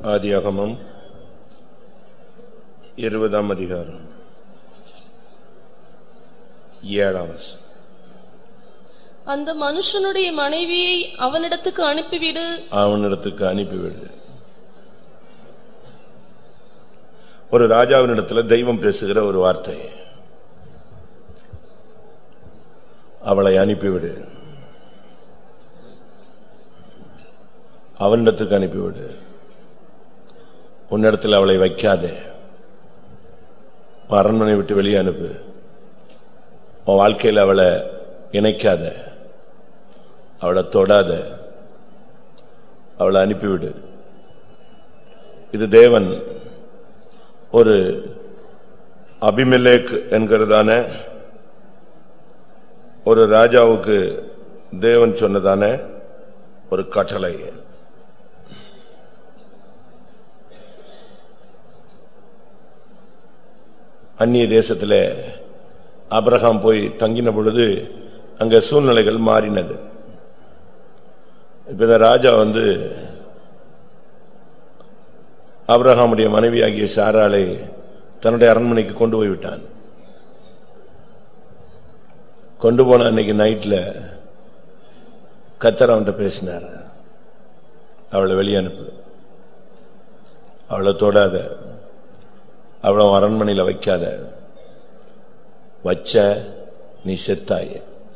ஆதியாகமம் இருபதாம் அதிகாரம் ஏழாம் வசனம். அந்த மனுஷனுடைய மனைவியை அவனிடத்துக்கு அனுப்பிவிடு அவனிடத்துக்கு அனுப்பிவிடு ஒரு ராஜாவினிடத்துல தெய்வம் பேசுகிற ஒரு வார்த்தை அவளை அனுப்பிவிடு அவனிடத்துக்கு அனுப்பிவிடு உன்னிடத்தில் அவளை வைக்காதே உன் அரண்மனை விட்டு வெளியே அனுப்பு உன் வாழ்க்கையில் அவளை இணைக்காத அவளை தொடாத அவளை அனுப்பிவிடு இது தேவன் ஒரு அபிமெலேக் என்கிறதான ஒரு ராஜாவுக்கு தேவன் சொன்னதான ஒரு கட்டளை அந்நிய தேசத்திலே ஆபிரகாம் போய் தங்கின பொழுது அங்க சூழ்நிலைகள் மாறினது இப்ப இந்த ராஜா வந்து ஆபிரகாமுடைய மனைவியாகிய சாராளை தன்னுடைய அரண்மனைக்கு கொண்டு போய் விட்டான் கொண்டு போன அன்னைக்கு நைட்ல கத்தர் அவன்கிட்ட பேசினார் அவளை வெளியே அனுப்பு அவளை தொடாத அவளை உன் அரண்மனையில வைக்காத வச்ச நீ செத்தாய்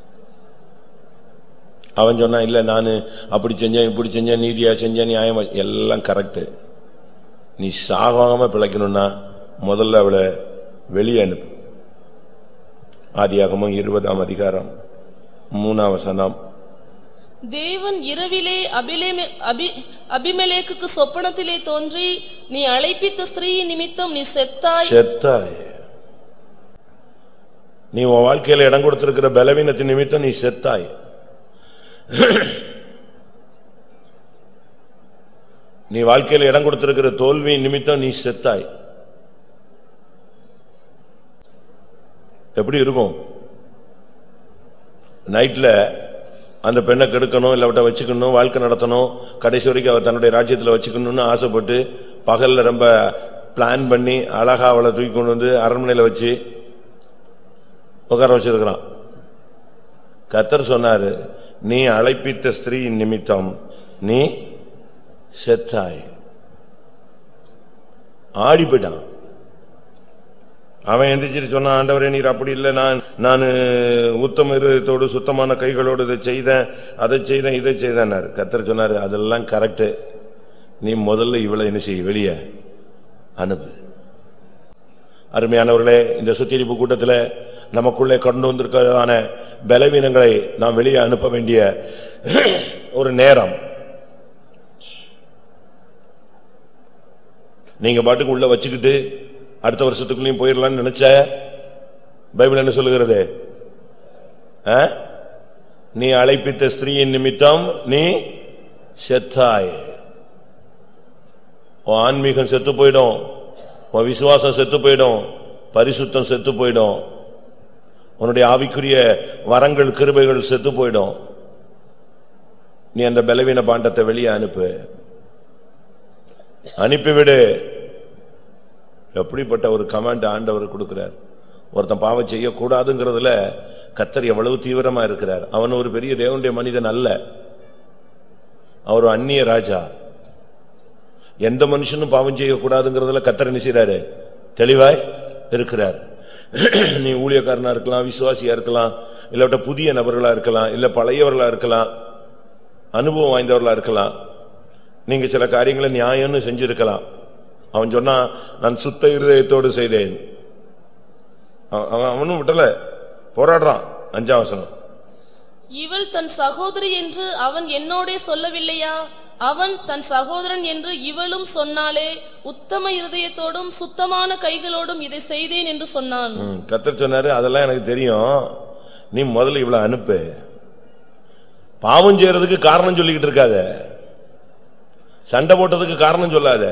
அவன் சொன்னான் இல்ல நானு அப்படி செஞ்சேன் இப்படி செஞ்சேன் நீதியா செஞ்சேன் நியாயம் எல்லாம் கரெக்ட் நீ சாகாம பிழைக்கணும்னா முதல்ல அவளை வெளியே அனுப்பு ஆதியாகமம் இருபதாம் அதிகாரம் மூணாம் வசனம் தேவன் இரவிலே அபிலேமெ- அபி அபிமெலேக்குக்கு சொப்பனத்திலே தோன்றி நீ அழைப்பித்த ஸ்திரீயின் நிமித்தம் நீ செத்தாய் செத்தாய் நீ உன் வாழ்க்கையில இடம் கொடுத்திருக்கிற பலவீனத்தின் நிமித்தம் நீ செத்தாய் நீ வாழ்க்கையில இடம் கொடுத்திருக்கிற தோல்வி நிமித்தம் நீ செத்தாய் எப்படி இருக்கும் நைட்ல அந்த பெண்ணை கெடுக்கணும் இல்ல அவட்ட வச்சுக்கணும் வாழ்க்கை நடத்தணும் கடைசி வரைக்கும் அவர் தன்னுடைய ராஜ்யத்துல வச்சுக்கணும்னு ஆசைப்பட்டு பகல்ல ரொம்ப பிளான் பண்ணி அழகா அவளை தூக்கி கொண்டு வந்து அரண்மனையில வச்சு உட்கார வச்சிருக்கிறான் கத்தர் சொன்னாரு நீ அழைப்பித்த ஸ்திரீ நிமித்தம் நீ செத்தாய் ஆடி போயிட்டான் அவன் எந்திரிச்சிட்டு சொன்னான் ஆண்டவரே நீர் அப்படி இல்லை நான் நான் உத்தம இருதயத்தோடு சுத்தமான கைகளோடு இதை செய்தேன் அதை செய்தேன் இதை செய்தேன்னாரு கத்தர் சொன்னாரு அதெல்லாம் கரெக்ட் நீ முதல்ல இவளை என்ன செய்ய வெளியே அனுப்பு அருமையானவர்களே இந்த சுத்திரிப்பு கூட்டத்தில் நமக்குள்ளே கொண்டு வந்திருக்கிறதான பலவீனங்களை நாம் வெளியே அனுப்ப வேண்டிய ஒரு நேரம் நீங்க பாட்டுக்கு உள்ள வச்சுக்கிட்டு அடுத்த வருஷத்துக்குள்ளேயும் போயிடலாம்னு நினைச்ச பைபிள் என்ன சொல்லுகிறது ஆ? நீ அழைப்பித்த ஸ்திரீயின் நிமித்தம் நீ செத்தாய் உன் ஆன்மீகம் செத்து போயிடும் உன் விசுவாசம் செத்து போயிடும் பரிசுத்தம் செத்து போயிடும் உன்னுடைய ஆவிக்குரிய வரங்கள் கிருபைகள் செத்து போயிடும் நீ அந்த பலவீன பாண்டத்தை வெளியே அனுப்பு அனுப்பிவிடு எப்படிப்பட்ட ஒரு கமாண்ட் ஆண்டவர் கொடுக்கிறார் ஒருத்தன் பாவம் செய்யக்கூடாதுங்கிறதுல கத்தர் எவ்வளவு தீவிரமா இருக்கிறார் அவன் ஒரு பெரிய தேவனுடைய மனிதன் அல்ல அவர் ஒரு அந்நிய ராஜா எந்த மனுஷனும் பாவம் செய்யக்கூடாதுங்கிறதுல கத்தர் என்ன செய்றாரு தெளிவாய் இருக்கிறார் நீ ஊழியக்காரனா இருக்கலாம் விசுவாசியா இருக்கலாம் இல்லாட்ட புதிய நபர்களா இருக்கலாம் இல்ல பழையவர்களா இருக்கலாம் அனுபவம் வாய்ந்தவர்களா இருக்கலாம் நீங்க சில காரியங்களை நியாயம்னு செஞ்சிருக்கலாம் அவன் சொன்னா நான் சுத்த இருதயத்தோடு செய்தேன் அவன் அவன் அவனும் விட்டல போராடுறான் அஞ்சாம் வசனம் இவள் தன் சகோதரி என்று அவன் என்னோடே சொல்லவில்லையா அவன் தன் சகோதரன் என்று இவளும் சொன்னாலே உத்தம இருதயத்தோடும் சுத்தமான கைகளோடும் இதை செய்தேன் என்று சொன்னான் ம், கர்த்தர் சொன்னாரு அதெல்லாம் எனக்கு தெரியும் நீ முதல்ல இவ்வளவு அனுப்பு பாவம் செய்யறதுக்கு காரணம் சொல்லிக்கிட்டு இருக்காத சண்டை போட்டதுக்கு காரணம் சொல்லாத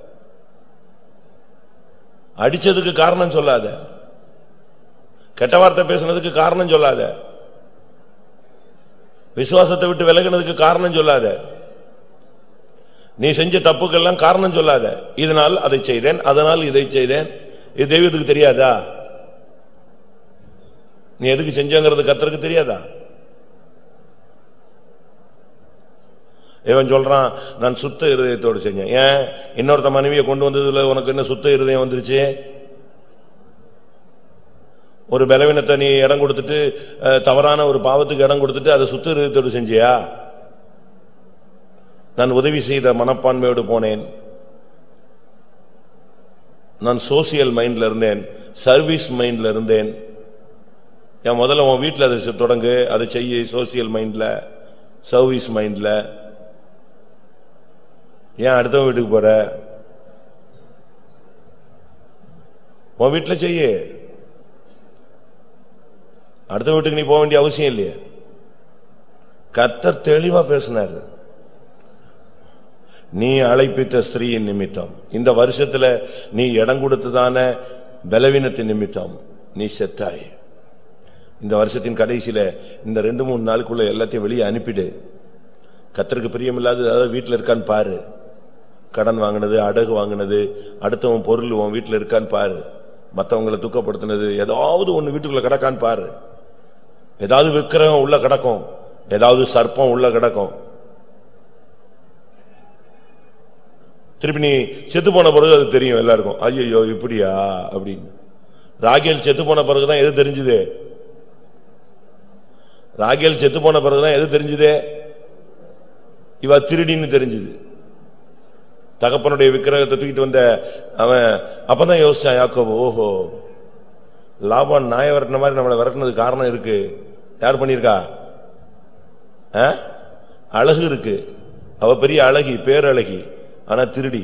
அடிச்சதுக்கு காரணம் சொல்லாத கெட்ட வார்த்தை பேசுனதுக்கு காரணம் சொல்லாத விசுவாசத்தை விட்டு விலகினதுக்கு காரணம் சொல்லாத நீ செஞ்ச தப்புக்கெல்லாம் காரணம் சொல்லாத இதனால் அதை செய்தேன் அதனால் இதை செய்தேன் இது தெய்வத்துக்கு தெரியாதா நீ எதுக்கு செஞ்சங்கிறது கத்தருக்கு தெரியாதா இவன் சொல்றான் நான் சுத்த இருதயத்தோடு செஞ்சேன் ஏன் இன்னொருத்த மனைவியை கொண்டு வந்ததுல உனக்கு என்ன சுத்த இருதயம் வந்துருச்சு ஒரு பலவீனத்தை நீ இடம் கொடுத்துட்டு அஹ், தவறான ஒரு பாவத்துக்கு இடம் கொடுத்துட்டு அதை சுத்த இருதயத்தோடு செஞ்சியா நான் உதவி செய்த மனப்பான்மையோடு போனேன் நான் சோசியல் மைண்ட்ல இருந்தேன் சர்வீஸ் மைண்ட்ல இருந்தேன் என் முதல்ல உன் வீட்டில் அதை செ- தொடங்கு அதை செய்ய சோசியல் மைண்ட்ல சர்வீஸ் மைண்ட்ல ஏன் அடுத்தவன் வீட்டுக்கு போற உன் வீட்டில் செய்ய அடுத்த வீட்டுக்கு நீ போக வேண்டிய அவசியம் இல்லையே கர்த்தர் தெளிவா பேசினாரு நீ அழைப்பித்த ஸ்திரீயின் நிமித்தம் இந்த வருஷத்துல நீ இடம் கொடுத்ததான பலவீனத்தின் நிமித்தம் நீ செத்தாய் இந்த வருஷத்தின் கடைசியில இந்த ரெண்டு மூணு நாளுக்குள்ள எல்லாத்தையும் வெளியே அனுப்பிடு கத்தருக்கு பிரியமில்லாத அதாவது வீட்டுல இருக்கான்னு பாரு கடன் வாங்கினது அடகு வாங்கினது அடுத்தவன் பொருள் உன் வீட்டுல இருக்கான்னு பாரு மத்தவங்களை துக்கப்படுத்தினது ஏதாவது ஒண்ணு வீட்டுக்குள்ள கிடக்கான்னு பாரு ஏதாவது விக்கிரகம் உள்ள கிடக்கும் ஏதாவது சர்ப்பம் உள்ள கிடக்கும் திருப்பி நீ செத்து போன பிறகு அது தெரியும் எல்லாருக்கும் ஐயோ இப்படியா அப்படின்னு ராகேல் செத்து போன பிறகுதான் எது தெரிஞ்சுது ராகேல் செத்து போன பிறகுதான் எது தெரிஞ்சுது இவ திருடின்னு தெரிஞ்சுது தகப்பனுடைய விக்கிரகத்தை தூக்கிட்டு வந்த அவன் அப்பதான் யோசிச்சான் யாக்கோபு ஓஹோ லாபான் நாய விரட்டின மாதிரி நம்மளை விரட்டினது காரணம் இருக்கு யார் பண்ணிருக்கா ஆ? அழகு இருக்கு அவ பெரிய அழகி பேரழகி ஆனா திருடி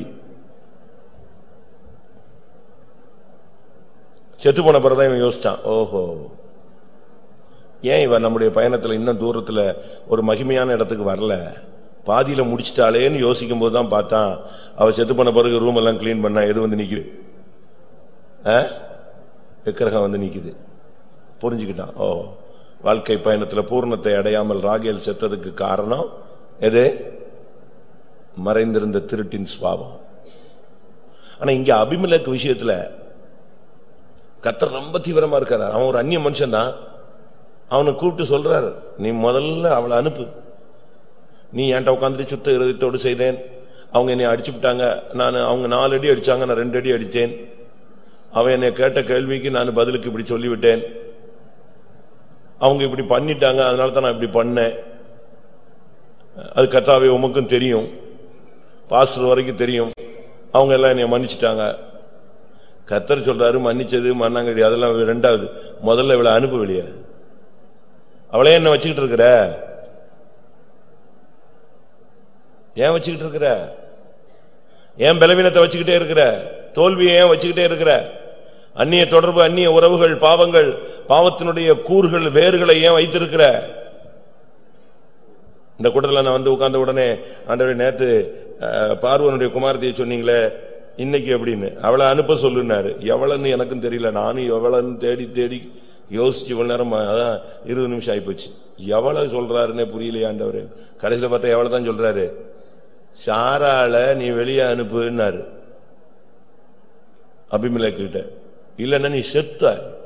செத்து போன பிறகுதான் இவன் யோசிச்சான் ஓஹோ ஏன் இவன் நம்முடைய பயணத்துல இன்னும் தூரத்துல ஒரு மகிமையான இடத்துக்கு வரல பாதியில முடிச்சிட்டாளேன்னு யோசிக்கும் போது தான் பார்த்தான் அவ செத்து போன பிறகு ரூம் எல்லாம் கிளீன் பண்ணா எது வந்து நிக்குது ஆ? விக்கிரகம் வந்து நிக்குது புரிஞ்சுக்கிட்டான் ஓ வாழ்க்கை பயணத்துல பூர்ணத்தை அடையாமல் ராகேல் செத்ததுக்கு காரணம் எது மறைந்திருந்த திருட்டின் சுவாபம் ஆனா இங்க அபிமலக்கு விஷயத்துல கத்தர் ரொம்ப தீவிரமா இருக்காரு அவன் ஒரு அந்நிய மனுஷன் தான் அவனை கூப்பிட்டு சொல்றாரு நீ முதல்ல அவளை அனுப்பு நீ என்கிட்ட உட்காந்துட்டு சுத்த இருதயத்தோடு செய்தேன் அவங்க என்னை அடிச்சு விட்டாங்க நான் அவங்க நாலு அடி அடிச்சாங்க நான் ரெண்டு அடி அடித்தேன் அவன் என்னை கேட்ட கேள்விக்கு நான் பதிலுக்கு இப்படி சொல்லிவிட்டேன் அவங்க இப்படி பண்ணிட்டாங்க அதனால தான் நான் இப்படி பண்ணேன் அது கத்தாவே உமக்கும் தெரியும் பாஸ்டர் வரைக்கும் தெரியும் அவங்க எல்லாம் என்னை மன்னிச்சிட்டாங்க கத்தர் சொல்றாரு மன்னிச்சது மண்ணாங்கடி அதெல்லாம் ரெண்டாவது முதல்ல இவளை அனுப்பு வெளியே அவளே என்ன வச்சுக்கிட்டு இருக்கிற ஏன் வச்சுக்கிட்டு இருக்கிற ஏன் பலவீனத்தை வச்சுக்கிட்டே இருக்கிற தோல்வியை ஏன் வச்சுக்கிட்டே இருக்கிற அந்நிய தொடர்பு அந்நிய உறவுகள் பாவங்கள் பாவத்தினுடைய கூறுகள் வேர்களை ஏன் வைத்திருக்கிற இந்த கூட்டத்தில் நான் வந்து உட்கார்ந்த உடனே ஆண்டவரே நேத்து அஹ், பார்வனுடைய குமாரத்தையை சொன்னீங்களே இன்னைக்கு அப்படின்னு அவளை அனுப்ப சொல்லுனாரு எவ்வளவுன்னு எனக்கும் தெரியல நானும் எவ்வளவுன்னு தேடி தேடி யோசிச்சு இவ்வளவு நேரம் அதான் இருபது நிமிஷம் ஆயிப்போச்சு எவ்வளவு சொல்றாருன்னே புரியலையே ஆண்டவரே கடைசியில பார்த்தா எவ்வளவு தான் சொல்றாரு சாராள நீ வெளியே அனுப்புன்னாரு அபிமலேக்கு கிட்ட இல்லன்னா நீ செத்த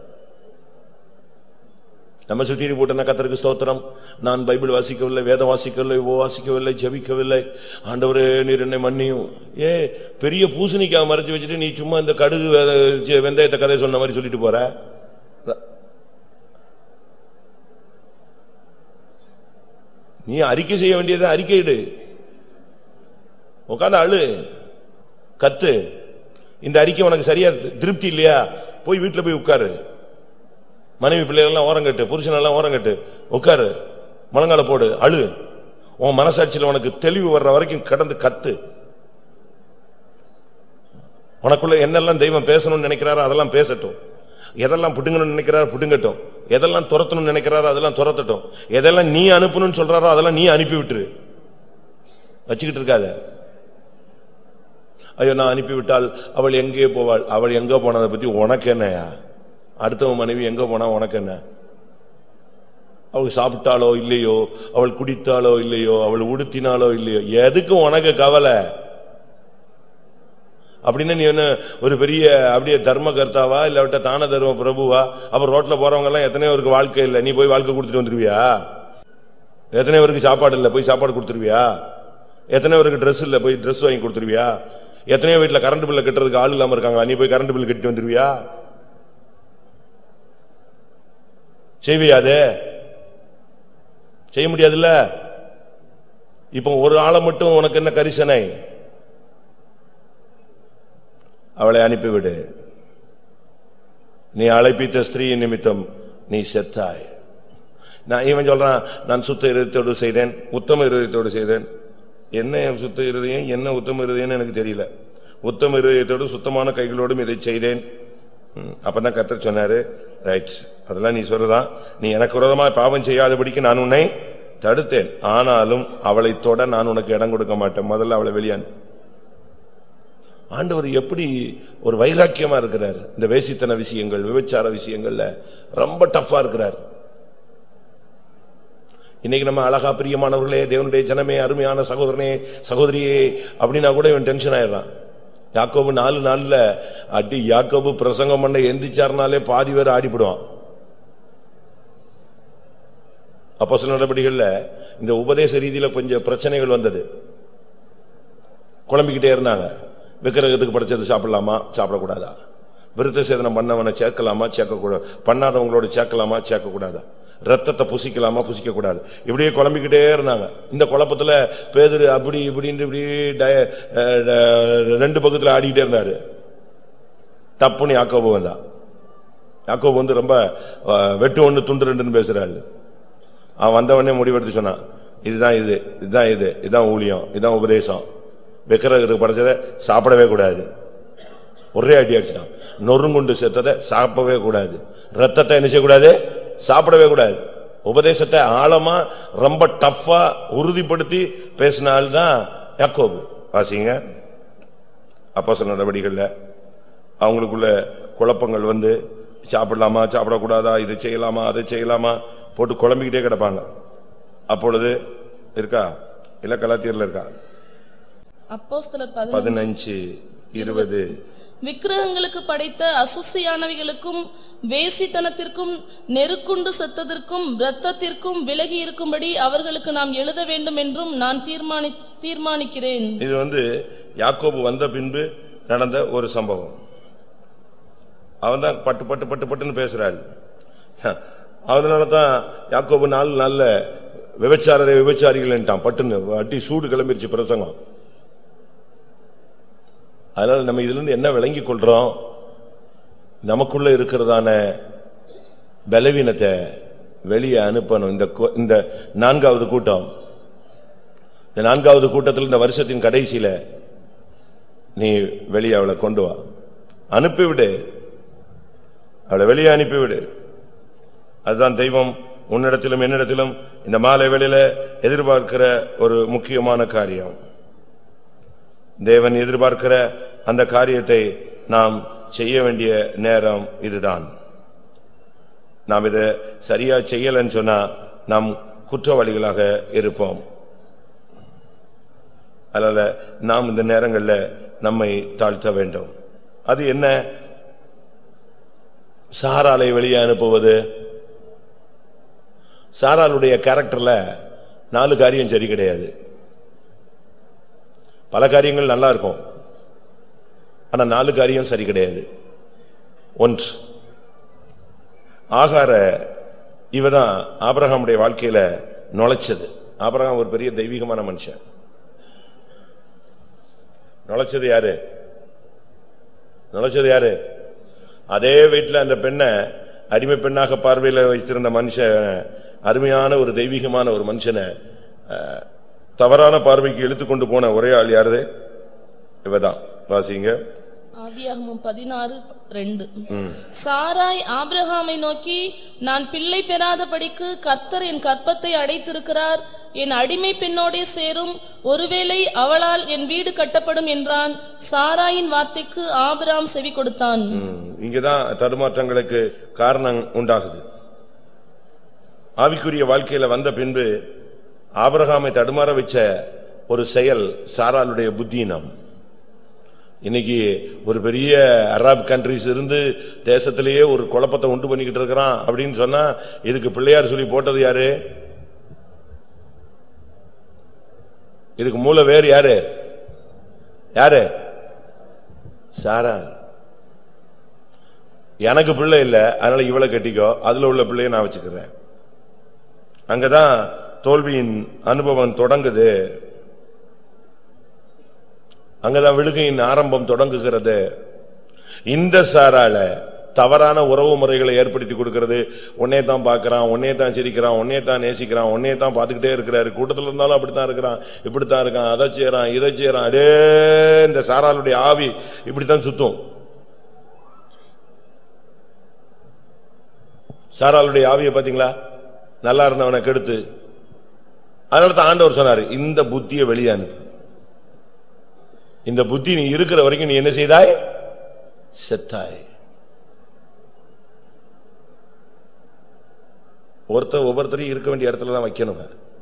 நம்ம சுத்திரி போட்டன கத்தருக்கு ஸ்தோத்திரம் நான் பைபிள் வாசிக்கவில்லை வேதம் வாசிக்கவில்லை உபவாசிக்கவில்லை ஜெபிக்கவில்லை ஆண்டவரே நீர் என்னை மன்னியும் ஏ பெரிய பூசணிக்காய் மறைச்சு வச்சுட்டு நீ சும்மா இந்த கடுகு வெ- வெ- வெந்தயத்தை கதை சொன்ன மாதிரி சொல்லிட்டு போற நீ அறிக்கை செய்ய வேண்டியதை அறிக்கையிடு உட்காந்து அழு கத்து இந்த அறிக்கை உனக்கு சரியா திருப்தி இல்லையா போய் வீட்டுல போய் உட்காரு மனைவி பிள்ளைகள் எல்லாம் ஓரங்கட்டு புருஷன் எல்லாம் ஓரங்கட்டு உட்காரு முழங்கால போடு அழு உன் மனசாட்சியில உனக்கு தெளிவு வர்ற வரைக்கும் கடந்து கத்து உனக்குள்ள என்னெல்லாம் தெய்வம் பேசணும்னு நினைக்கிறாரோ அதெல்லாம் பேசட்டும் எதெல்லாம் புடுங்கணும்னு நினைக்கிறாரோ புடுங்கட்டும் எதெல்லாம் துரத்தணும்னு நினைக்கிறாரோ அதெல்லாம் துரத்தட்டும் எதெல்லாம் நீ அனுப்பணும்னு சொல்றாரோ அதெல்லாம் நீ அனுப்பி விட்டுரு வச்சுக்கிட்டு இருக்காத ஐயோ நான் அனுப்பிவிட்டால் அவள் எங்கே போவாள் அவள் எங்க போனதை பத்தி உனக்கு என்னையா அடுத்தவன் மனைவி எங்க போனா உனக்கு என்ன அவள் சாப்பிட்டாளோ இல்லையோ அவள் குடித்தாளோ இல்லையோ அவள் உடுத்தினாலோ இல்லையோ எதுக்கு உனக்கு கவலை அப்படின்னா நீ என்ன ஒரு பெரிய அப்படியே தர்ம கர்த்தாவா இல்லாவிட்ட தான தர்ம பிரபுவா அப்புறம் ரோட்ல போறவங்க எல்லாம் எத்தனையோ பேருக்கு வாழ்க்கை இல்லை நீ போய் வாழ்க்கை கொடுத்துட்டு வந்துருவியா எத்தனை பேருக்கு சாப்பாடு இல்லை போய் சாப்பாடு கொடுத்துருவியா எத்தனை பேருக்கு Dress இல்லை போய் Dress வாங்கி கொடுத்துருவியா எத்தனையோ வீட்டுல கரண்ட் பில்ல கட்டுறதுக்கு ஆள் இல்லாம இருக்காங்க நீ போய் கரண்ட் பில் கட்டி வந்துருவியா செய்வியா அது செய்ய முடியாதுல்ல இப்போ ஒரு ஆளை மட்டும் உனக்கு என்ன கரிசனை அவளை அனுப்பிவிடு நீ அழைப்பித்த ஸ்திரீ நிமித்தம் நீ செத்தாய் நான் இவன் சொல்றான் நான் சுத்த இருதயத்தோடு செய்தேன் உத்தம இருதயத்தோடு செய்தேன் என்ன சுத்த இருதயம் என்ன உத்தம இருதயம்னு எனக்கு தெரியல உத்தம இருதயத்தோடு சுத்தமான கைகளோடும் இதை செய்தேன் ம், அப்பதான் கர்த்தர் சொன்னாரு ரைட் அதெல்லாம் நீ சொல்றதான் நீ எனக்கு விரோதமா பாவம் செய்யாதபடிக்கு நான் உன்னை தடுத்தேன் ஆனாலும் அவளை தொட நான் உனக்கு இடம் கொடுக்க மாட்டேன் முதல்ல அவளை வெளியான் ஆண்டவர் எப்படி ஒரு வைராக்கியமா இருக்கிறார் இந்த வேசித்தன விஷயங்கள் விபச்சார விஷயங்கள்ல ரொம்ப டஃப்பா இருக்கிறார் இன்னைக்கு நம்ம அழகா பிரியமானவர்களே தேவனுடைய ஜனமே அருமையான சகோதரனே சகோதரியே அப்படின்னா கூட இவன் டென்ஷன் ஆயிடுறான் யாக்கோபு நாலு நாள்ல அடி யாக்கோபு பிரசங்கம் பண்ண எந்திரிச்சாருனாலே பாதி பேர் ஆடிப்படுவான் அப்போ சில நடவடிக்கைகள்ல இந்த உபதேச ரீதியில கொஞ்சம் பிரச்சனைகள் வந்தது குழம்பிக்கிட்டே இருந்தாங்க விக்கிரகத்துக்கு படைச்சது சாப்பிடலாமா சாப்பிடக்கூடாதா விருத்த சேதனம் பண்ணவனை சேர்க்கலாமா சேர்க்கக்கூடாது பண்ணாதவங்களோட சேர்க்கலாமா சேர்க்கக்கூடாதா ரத்தத்தை புசிக்கலாமா புசிக்க கூடாது இப்படியே குழம்பிக்கிட்டே இருந்தாங்க இந்த குழப்பத்துல பேதுரு அப்படி இப்படின்னு இப்படி டய- அஹ் அஹ் ரெண்டு பக்கத்துல ஆடிக்கிட்டே இருந்தாரு டப்புன்னு யாக்கோபு வந்தான் யாக்கோபு வந்து ரொம்ப அஹ், வெட்டு ஒண்ணு துண்டு ரெண்டுன்னு பேசுறாரு அவன் வந்தவனே முடிவெடுத்து சொன்னான் இதுதான் இது இதுதான் இது இதுதான் ஊழியம் இதுதான் உபதேசம் விக்கிரகத்துக்கு படைச்சதை சாப்பிடவே கூடாது ஒரே அடி அடிச்சிட்டான் நொறுங்குண்டு செத்ததை சாப்பிடவே கூடாது ரத்தத்தை என்ன செய்யக்கூடாது சாப்பிடவே கூடாது உபதேசத்தை ஆழமா ரொம்ப டஃப்பா உறுதிப்படுத்தி பேசின ஆள் தான் யாக்கோபு வாசிங்க அப்போஸ்தலர் நடவடிக்கைகள்ல அவங்களுக்குள்ள குழப்பங்கள் வந்து சாப்பிடலாமா சாப்பிடக்கூடாதா இதை செய்யலாமா அதை செய்யலாமா போட்டு குழம்பிக்கிட்டே கிடப்பாங்க அப்பொழுது இருக்கா இல்ல கலாத்தியர்ல இருக்கா அப்போஸ்தலர் பதினொன்று பதினஞ்சு இருபது விக்கிரகங்களுக்கு படைத்த அசுசியானவைகளுக்கும் வேசித்தனத்திற்கும் நெருக்குண்டு செத்ததற்கும் இரத்தத்திற்கும் விலகி இருக்கும்படி அவர்களுக்கு நாம் எழுத வேண்டும் என்றும் நான் தீர்மானி தீர்மானிக்கிறேன் இது வந்து யாக்கோபு வந்த பின்பு நடந்த ஒரு சம்பவம் அவன் தான் பட்டு பட்டு பட்டு பட்டுன்னு பேசுறாள் அதனால தான் யாக்கோபு நாலு நல்ல விபச்சாரரை விபச்சாரிகள்ட்டான் பட்டுன்னு அட்டி சூடு கிளம்பிருச்சு பிரசங்கம் அதனால நம்ம இதுல இருந்து என்ன விளங்கிக் கொள்றோம் நமக்குள்ள இருக்கிறதான பலவீனத்தை வெளியே அனுப்பணும் இந்த கூ- இந்த நான்காவது கூட்டம் இந்த நான்காவது கூட்டத்தில் இந்த வருஷத்தின் கடைசியில நீ வெளியே அவளை கொண்டு வா அனுப்பிவிடு அவளை வெளியே அனுப்பிவிடு அதுதான் தெய்வம் உன்னிடத்திலும் என்னிடத்திலும் இந்த மாலை வேளையில எதிர்பார்க்கிற ஒரு முக்கியமான காரியம் தேவன் எதிர்பார்க்கிற அந்த காரியத்தை நாம் செய்ய வேண்டிய நேரம் இதுதான் நாம் இதை சரியா செய்யலைன்னு சொன்னா நாம் குற்றவாளிகளாக இருப்போம் அதனால நாம் இந்த நேரங்கள்ல நம்மை தாழ்த்த வேண்டும் அது என்ன சாராலை வெளியே அனுப்புவது சாராளுடைய கேரக்டர்ல நாலு காரியம் சரி கிடையாது பல காரியங்கள் நல்லா இருக்கும் ஆனா நாலு காரியம் சரி கிடையாது ஒன்று ஆகார இவதான் ஆபிரகாமுடைய வாழ்க்கையில நுழைச்சது ஆபிரகாம் ஒரு பெரிய தெய்வீகமான மனுஷன் நுழைச்சது யாரு நுழைச்சது யாரு அதே வீட்டுல அந்த பெண்ணை அடிமை பெண்ணாக பார்வையில வைத்திருந்த மனுஷன் அருமையான ஒரு தெய்வீகமான ஒரு மனுஷனை அஹ், தவறான பார்வைக்கு இழுத்து கொண்டு போன ஒரே ஆள் யாரு இவதான் வாசிங்க ஆதியாகமம் பதினாறு ரெண்டு சாராய் ஆபிரகாமை நோக்கி நான் பிள்ளை பெறாதபடிக்கு கர்த்தர் என் கற்பத்தை அடைத்திருக்கிறார் என் அடிமை பெண்ணோடே சேரும் ஒருவேளை அவளால் என் வீடு கட்டப்படும் என்றான் சாராயின் வார்த்தைக்கு ஆபிரகாம் செவி கொடுத்தான் ம், இங்கதான் தடுமாற்றங்களுக்கு காரணம் உண்டாகுது ஆவிக்குரிய வாழ்க்கையில வந்த பின்பு ஆபிரகாமை தடுமாற வச்ச ஒரு செயல் சாராளுடைய புத்தீனம் இன்னைக்கு ஒரு பெரிய அரப் கண்ட்ரிஸ் இருந்து தேசத்திலேயே ஒரு குழப்பத்தை உண்டு பண்ணிக்கிட்டு இருக்கிறான் அப்படின்னு சொன்னா இதுக்கு பிள்ளையார் சொல்லி போட்டது யாரு இதுக்கு மூல வேறு யாரு யாரு சாரா எனக்கு பிள்ளை இல்ல அதனால இவளை கட்டிக்கோ அதுல உள்ள பிள்ளைய நான் வச்சுக்கிறேன் அங்கதான் தோல்வியின் அனுபவம் தொடங்குது அங்கதான் விழுகையின் ஆரம்பம் தொடங்குகிறது இந்த சாரால தவறான உறவு முறைகளை ஏற்படுத்தி கொடுக்கிறது உன்னே தான் பார்க்கறான் உன்னே தான் சிரிக்கிறான் உன்னே தான் நேசிக்கிறான் உன்னே தான் பார்த்துக்கிட்டே இருக்கிறாரு கூட்டத்துல இருந்தாலும் அப்படித்தான் இருக்கிறான் இப்படித்தான் இருக்கான் அதை செய்யறான் இதை செய்யறான் அடே இந்த சாராளுடைய ஆவி இப்படித்தான் சுத்தும் சாராளுடைய ஆவியை பாத்தீங்களா நல்லா இருந்தவனை கெடுத்து அதனால தான் ஆண்டவர் சொன்னாரு இந்த புத்தியை வெளியே அனுப்பு இந்த புத்தி நீ இருக்கிற வரைக்கும் நீ என்ன செய்தாய் செத்தாய் ஒருத்தர் ஒவ்வொருத்தரையும் இருக்க வேண்டிய இடத்துல தான் வைக்கணும்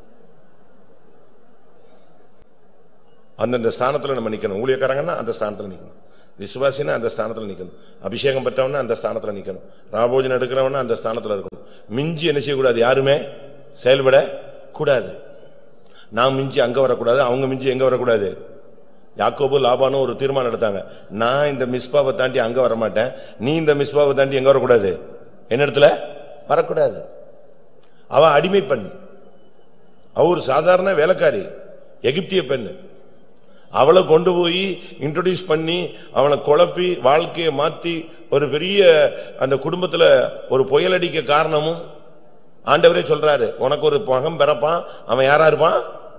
அந்தந்த ஸ்தானத்துல நம்ம நிக்கணும் ஊழியக்காரங்கன்னா அந்த ஸ்தானத்துல நிக்கணும் விசுவாசினா அந்த ஸ்தானத்துல நிக்கணும் அபிஷேகம் பெற்றவனா அந்த ஸ்தானத்துல நிக்கணும் ராபோஜன் எடுக்கிறவனா அந்த ஸ்தானத்துல இருக்கணும் மிஞ்சி என்ன செய்யக்கூடாது யாருமே செயல்பட கூடாது நான் மிஞ்சி அங்க வரக்கூடாது அவங்க மிஞ்சி எங்க வரக்கூடாது யாக்கோபு லாபானும் ஒரு தீர்மானம் எடுத்தாங்க நான் இந்த மிஸ்பாவை தாண்டி அங்க வரமாட்டேன் நீ இந்த மிஸ்பாவை தாண்டி எங்க வரக்கூடாது என்ன இடத்துல வரக்கூடாது அவ அடிமை பெண் அவ ஒரு சாதாரண வேலைக்காரி எகிப்திய பெண் அவளை கொண்டு போய் இன்ட்ரோடியூஸ் பண்ணி அவனை குழப்பி வாழ்க்கையை மாத்தி ஒரு பெரிய அந்த குடும்பத்துல ஒரு புயல் அடிக்க காரணமும் ஆண்டவரே சொல்றாரு உனக்கு ஒரு மகன் பிறப்பான் அவன் யாரா இருப்பான்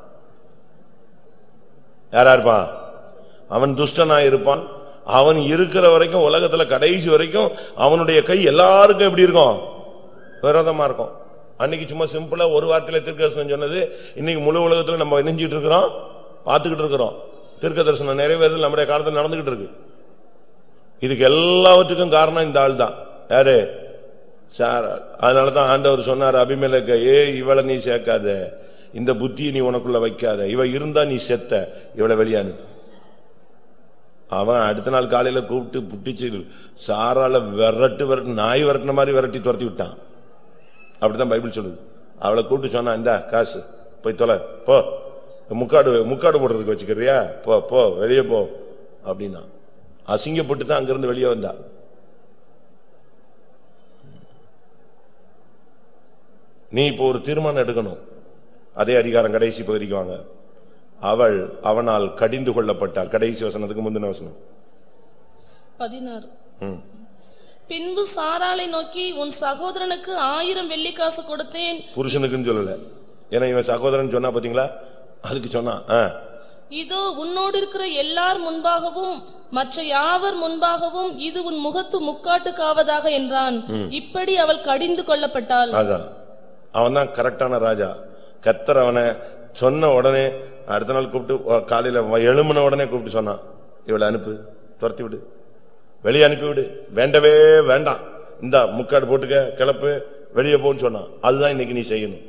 யாரா இருப்பான் அவன் துஷ்டனா இருப்பான் அவன் இருக்கிற வரைக்கும் உலகத்துல கடைசி வரைக்கும் அவனுடைய கை எல்லாருக்கும் எப்படி இருக்கும் விரோதமா இருக்கும் அன்னைக்கு சும்மா சிம்பிளா ஒரு வார்த்தையில தீர்க்கதரிசனம் சொன்னது இன்னைக்கு முழு உலகத்துல நம்ம நெஞ்சிட்டு இருக்கிறோம் பார்த்துக்கிட்டு இருக்கிறோம் தீர்க்க தரிசனம் நிறைவேறல் நம்முடைய காலத்துல நடந்துகிட்டு இருக்கு இதுக்கு எல்லாவற்றுக்கும் காரணம் இந்த ஆள் தான் யாரு சார் அதனாலதான் ஆண்டவர் சொன்னார் அபிமேலக்க ஏ இவளை நீ சேர்க்காத இந்த புத்தியை நீ உனக்குள்ள வைக்காத இவ இருந்தா நீ செத்த இவளை வெளியானு அவன் அடுத்த நாள் காலையில கூப்பிட்டு புட்டிச்சு சாரால விரட்டு விரட்டு நாய் விரட்டின மாதிரி விரட்டி துரத்தி விட்டான் அப்படிதான் பைபிள் சொல்லுது அவளை கூப்பிட்டு சொன்னா இந்தா காசு போய் தொலை போ முக்காடு முக்காடு போடுறதுக்கு வச்சுக்கிறியா போ போ வெளியே போ அப்படின்னா அசிங்கப்பட்டு தான் அங்கிருந்து வெளியே வந்தா நீ இப்போ ஒரு தீர்மானம் எடுக்கணும் அதே அதிகாரம் கடைசி பகுதிக்கு வாங்க அவள் அவனால் கடிந்து கொள்ளப்பட்டாள் கடைசி வசனத்துக்கு முந்தின வசனம் பதினாறு ம். பின்பு சாராளை நோக்கி உன் சகோதரனுக்கு ஆயிரம் வெள்ளிக்காசு கொடுத்தேன் புருஷனுக்குன்னு சொல்லல ஏன்னா இவன் சகோதரன் சொன்னா பாத்தீங்களா அதுக்கு சொன்னான் ஆ. இதோ உன்னோடு இருக்கிற எல்லார் முன்பாகவும் மற்ற யாவர் முன்பாகவும் இது உன் முகத்து முக்காட்டுக்காவதாக என்றான் இப்படி அவள் கடிந்து கொள்ளப்பட்டாள் அதான் அவன் தான் கரெக்டான ராஜா கத்தர் அவனை சொன்ன உடனே அடுத்த நாள் கூப்பிட்டு அஹ், காலையில வ- எழும்பின உடனே கூப்பிட்டு சொன்னான் இவளை அனுப்பு துரத்தி விடு வெளியே அனுப்பி விடு வேண்டவே வேண்டாம் இந்த முக்காடு போட்டுக்க கிளப்பு வெளியே போன்னு சொன்னான் அதுதான் இன்னைக்கு நீ செய்யணும்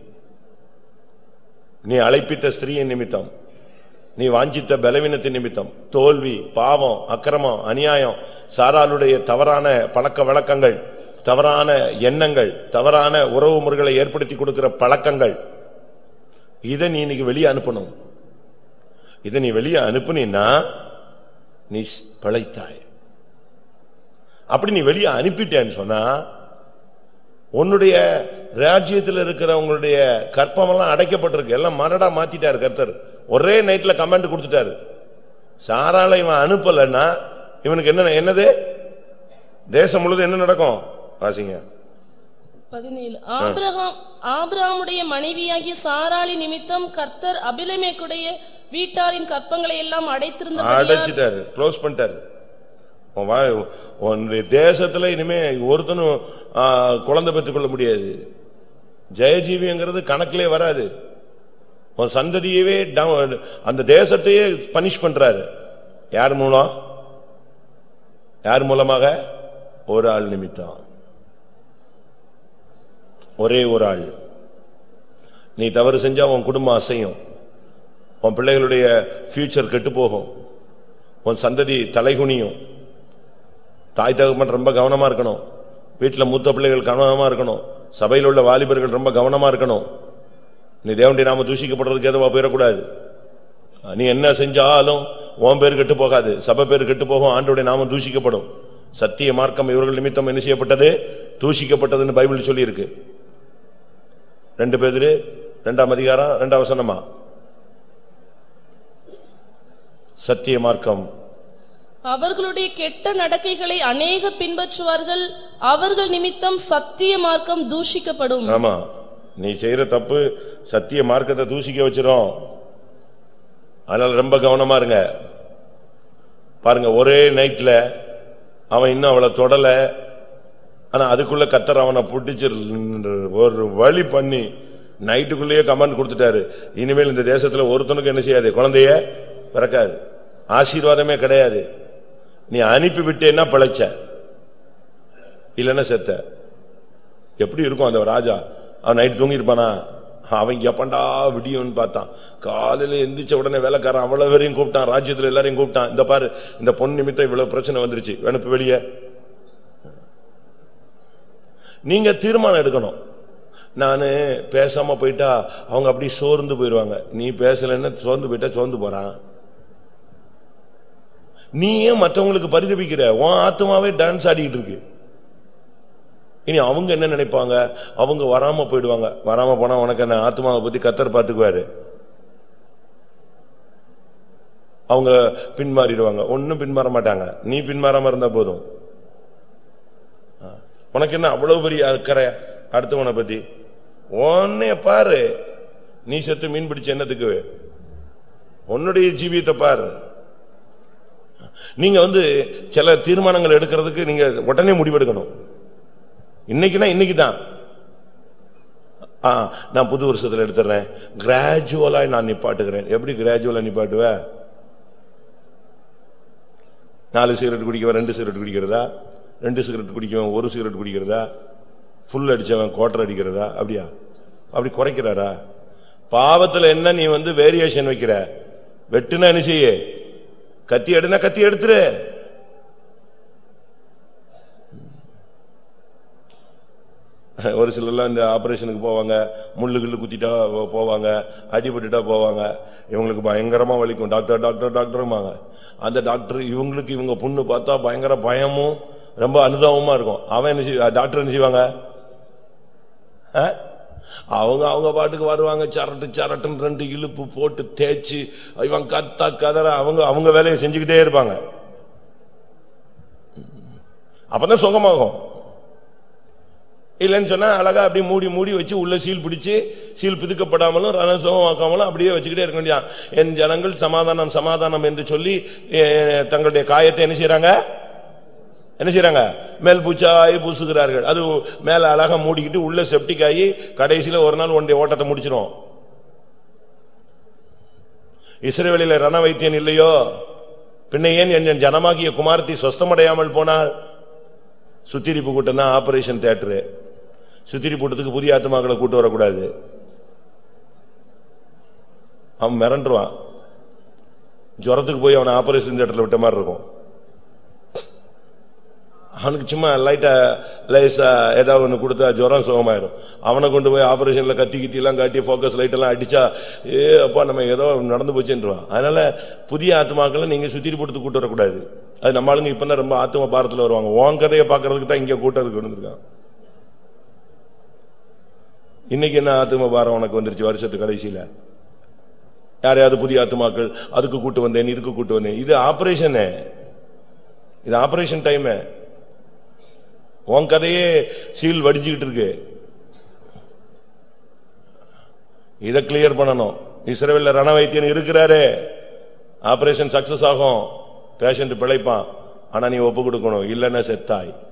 நீ அழைப்பித்த ஸ்திரீயின் நிமித்தம் நீ வாஞ்சித்த பலவீனத்தின் நிமித்தம் தோல்வி பாவம் அக்கிரமம் அநியாயம் சாராளுடைய தவறான பழக்க வழக்கங்கள் தவறான எண்ணங்கள் தவறான உறவு முறைகளை ஏற்படுத்தி கொடுக்கிற பழக்கங்கள் இதை நீ இன்னைக்கு வெளியே அனுப்பணும் இதை நீ வெளியே அனுப்புனீன்னா நீ ஸ்- பிழைத்தாய் அப்படி நீ வெளியே அனுப்பிட்டேன்னு சொன்னா உன்னுடைய ராஜ்யத்தில் இருக்கிற உங்களுடைய கற்பமெல்லாம் அடைக்கப்பட்டிருக்கு எல்லாம் மரடா மாத்திட்டாரு கர்த்தர் ஒரே நைட்ல கமெண்ட் கொடுத்துட்டாரு சாரால இவன் அனுப்பலன்னா இவனுக்கு என்ன என்னது தேசம் முழுது என்ன நடக்கும் வாசிங்க பதினேழு ஆபிரகாம் ஆபிரகாமுடைய மனைவியாகிய சாராளி நிமித்தம் கர்த்தர் அபிலமேக்குடைய வீட்டாரின் கற்பங்களை எல்லாம் அடைத்திருந்தபடியால் அடைச்சிட்டாரு க்ளோஸ் பண்ணிட்டாரு உன் வா- உன்னுடைய தேசத்துல இனிமே ஒருத்தனும் ஆ, குழந்தை பெற்றுக்கொள்ள முடியாது ஜெயஜீவிங்கிறது கணக்கிலே வராது உன் சந்ததியவே down- அந்த தேசத்தையே பனிஷ் பண்றாரு யார் மூலம் யார் மூலமாக ஒரு ஆள் நிமித்தம் ஒரே ஒரு ஆள் நீ தவறு செஞ்சா உன் குடும்பம் அசையும் உன் பிள்ளைகளுடைய ஃபியூச்சர் கெட்டு போகும் உன் சந்ததி தலைகுனியும் தாய் தகப்பன் ரொம்ப கவனமா இருக்கணும் வீட்டுல மூத்த பிள்ளைகள் கவனமா இருக்கணும் சபையில் உள்ள வாலிபர்கள் ரொம்ப கவனமா இருக்கணும் நீ தேவனுடைய நாம தூஷிக்கப்படுறதுக்கு எதுவா போயிடக்கூடாது நீ என்ன செஞ்சாலும் உன் பேர் கெட்டு போகாது சபை பேர் கெட்டு போகும் ஆண்டோடைய நாமம் தூஷிக்கப்படும் சத்திய மார்க்கம் இவர்கள் நிமித்தம் என்ன செய்யப்பட்டது தூஷிக்கப்பட்டதுன்னு பைபிள் சொல்லியிருக்கு ரெண்டு பேரு ரெண்டாம் அதிகாரம் ரெண்டாம் வசனமா சத்திய மார்க்கம் அவர்களுடைய கெட்ட நடக்கைகளை அநேகர் பின்பற்றுவார்கள் அவர்கள் நிமித்தம் சத்திய மார்க்கம் தூஷிக்கப்படும் ஆமா நீ செய்யற தப்பு சத்திய மார்க்கத்தை தூசிக்க வச்சிரும் அதனால ரொம்ப கவனமா இருங்க பாருங்க ஒரே நைட்ல அவன் இன்னும் அவளை தொடல ஆனா அதுக்குள்ள கத்தர் அவனை புடிச்சு ஒரு வழி பண்ணி நைட்டுக்குள்ளேயே கமெண்ட் கொடுத்துட்டாரு இனிமேல் இந்த தேசத்துல ஒருத்தனுக்கு என்ன செய்யாது குழந்தைய பிறக்காது ஆசீர்வாதமே கிடையாது நீ அனுப்பி விட்டேன்னா பிழைச்ச இல்லைன்னா செத்த எப்படி இருக்கும் அந்த ராஜா அவன் நைட் தூங்கி இருப்பானா அவன் எப்பண்டா விடியும்னு பார்த்தான் காலையில எந்திரிச்ச உடனே வேலைக்காரன் அவ்வளவு பேரையும் கூப்பிட்டான் ராஜ்யத்துல எல்லாரையும் கூப்பிட்டான் இந்த பாரு இந்த பொன் நிமித்தம் இவ்வளவு பிரச்சனை வந்துருச்சு வேணுப்பு வெளியே நீங்க தீர்மானம் எடுக்கணும் நானு பேசாம போயிட்டா அவங்க அப்படி சோர்ந்து போயிருவாங்க நீ பேசலைன்னா சோர்ந்து போயிட்டா சோர்ந்து போறான் நீ ஏன் மற்றவங்களுக்கு பரிதபிக்கிற உன் ஆத்மாவே டான்ஸ் ஆடிக்கிட்டு இருக்கு இனி அவங்க என்ன நினைப்பாங்க அவங்க வராம போயிடுவாங்க வராம போனா உனக்கு என்ன ஆத்மாவை பத்தி கத்தர் பாத்துக்குவாரு அவங்க பின்மாறிடுவாங்க ஒன்னும் பின்மாற மாட்டாங்க நீ பின்மாறாம இருந்தா போதும் ஆ. உனக்கு என்ன அவ்வளவு பெரிய அக்கறை அடுத்தவனை பத்தி ஒன்னே பாரு நீ செத்து மீன் பிடிச்ச என்னத்துக்கு உன்னுடைய ஜீவியத்தை பாரு நீங்க வந்து சில தீர்மானங்கள் எடுக்கிறதுக்கு நீங்க உடனே முடிவெடுக்கணும் இன்னைக்குனா இன்னைக்கு தான் ஆ நான் புது வருஷத்துல எடுத்துறேன் கிராஜுவலா நான் நிப்பாட்டுகிறேன் எப்படி கிராஜுவலா நிப்பாட்டுவ நாலு சிகரெட் குடிக்கவன் ரெண்டு சிகரெட் குடிக்கிறதா ரெண்டு சிகரெட் குடிக்கவன் ஒரு சிகரெட் குடிக்கிறதா ஃபுல் அடிச்சவன் குவார்டர் அடிக்கிறதா அப்படியா அப்படி குறைக்கிறாரா பாவத்துல என்ன நீ வந்து வேரியேஷன் வைக்கிற வெட்டுனா என்ன செய்ய கத்தி எடுனா கத்தி எடுத்துரு ஒரு சிலர்லாம் இந்த ஆபரேஷனுக்கு போவாங்க முள்ளு கிள்ளு குத்திட்டா போ- போவாங்க அடிபட்டுட்டா போவாங்க இவங்களுக்கு பயங்கரமா வலிக்கும் டாக்டர் டாக்டர் டாக்டருமாங்க அந்த டாக்டர் இவங்களுக்கு இவங்க புண்ணு பார்த்தா பயங்கர பயமும் ரொம்ப அனுதாபமா இருக்கும் அவன் என்ன செய்வா டாக்டர் என்ன செய்வாங்க ஆ? அவங்க அவங்க பாட்டுக்கு வருவாங்க சரட்டு சரட்டுன்னு ரெண்டு இழுப்பு போட்டு தேய்ச்சி இவன் கத்தா கதற அவங்க அவங்க வேலையை செஞ்சுக்கிட்டே இருப்பாங்க அப்பதான் சுகமாகும் இல்லைன்னு சொன்னா அழகா அப்படியே மூடி மூடி வச்சு உள்ள சீல் பிடிச்சு சீல் பிதுக்கப்படாமலும் ரணசுகமாக்காமலும் அப்படியே வச்சுக்கிட்டே இருக்க வேண்டியதான் என் ஜனங்கள் சமாதானம் சமாதானம் என்று சொல்லி eh, தங்களுடைய காயத்தை என்ன செய்யறாங்க என்ன செய்யறாங்க மேல் பூச்சாய் பூசுகிறார்கள் அது மேல அழகா மூடிக்கிட்டு உள்ள செப்டிக் ஆகி கடைசியில ஒரு நாள் ஒன்றைய ஓட்டத்தை முடிச்சிரும் இஸ்ரேவேலில ரண வைத்தியன் இல்லையோ பின்ன ஏன் என் ஜனமாகிய குமாரத்தை சொஸ்தமடையாமல் போனாள் சுத்திரிப்பு கூட்டம் தான் ஆபரேஷன் தியேட்டரு சுத்திரி கூட்டத்துக்கு புதிய ஆத்மாக்களை கூட்டு வரக்கூடாது அவன் மிரண்டுருவான் ஜுரத்துக்கு போய் அவனை ஆபரேஷன் தியேட்டர்ல விட்ட மாதிரி இருக்கும் அவனுக்கு சும்மா லைட்டா லேசா ஏதாவது ஒன்று கொடுத்தா ஜுரம் சுகமாயிரும் அவனை கொண்டு போய் ஆபரேஷன்ல கத்தி கித்தி எல்லாம் காட்டி ஃபோக்கஸ் லைட் எல்லாம் அடிச்சா ஏ அப்பா நம்ம ஏதோ நடந்து போச்சுன்றான் அதனால புதிய ஆத்மாக்களை நீங்க சுத்திரி போட்டு கூட்டு வரக்கூடாது அது நம்ம ஆளுங்க இப்ப ரொம்ப ஆத்ம பாரத்துல வருவாங்க உன் கதையை பாக்குறதுக்கு தான் இங்க கூட்டத்துக்கு வந்திருக்கான் இன்னைக்கு என்ன ஆத்ம பாரம் உனக்கு வந்துருச்சு வருஷத்து கடைசியில யாரையாவது புதிய ஆத்மாக்கள் அதுக்கு கூட்டு வந்தேன் இதுக்கு கூட்டு வந்தேன் இது ஆபரேஷனு இது ஆபரேஷன் டைம் உன் கதையே சீல் வடிஞ்சுக்கிட்டு இருக்கு இத கிளியர் பண்ணணும் இஸ்ரேல்ல ரண வைத்தியன் இருக்கிறாரு ஆபரேஷன் சக்சஸ் ஆகும் பேஷண்ட் பிழைப்பான் ஆனா நீ ஒப்பு கொடுக்கணும் இல்லன்னா செத்தாய்